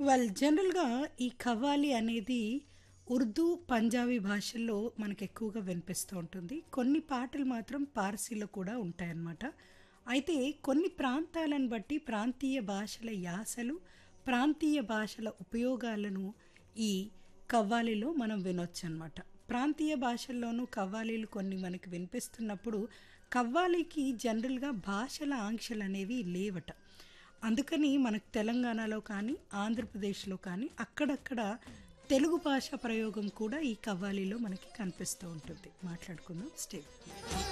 Well జనరల్‌గా ఈ ఖవ్వాలి అనేది ఉర్దూ, పంజాబీ భాషల్లో మనకు ఎక్కువగా వినిపిస్తూ ఉంటుంది. కొన్ని పాటలు మాత్రం పార్సీలో కూడా ఉంటాయన్నమాట. అయితే కొన్ని ప్రాంతాలను బట్టి ప్రాంతీయ భాషల యాసలు, ప్రాంతీయ భాషల ఉపయోగాలను ఈ కవ్వాలీలో మనం వినొచ్చనమాట. ప్రాంతీయ భాషల్లోనూ కవ్వాలీలు కొన్ని మనకు వినిపిస్తున్నప్పుడు కవ్వాలీకి జనరల్‌గా భాషల ఆంక్షలనేవి లేవట. అందుకని మనకు తెలంగాణలో కానీ, ఆంధ్రప్రదేశ్‌లో కానీ అక్కడక్కడ తెలుగు భాష ప్రయోగం కూడా ఈ కవ్వాలీలో మనకి కనిపిస్తూ ఉంటుంది. మాట్లాడుకుందాం. స్టే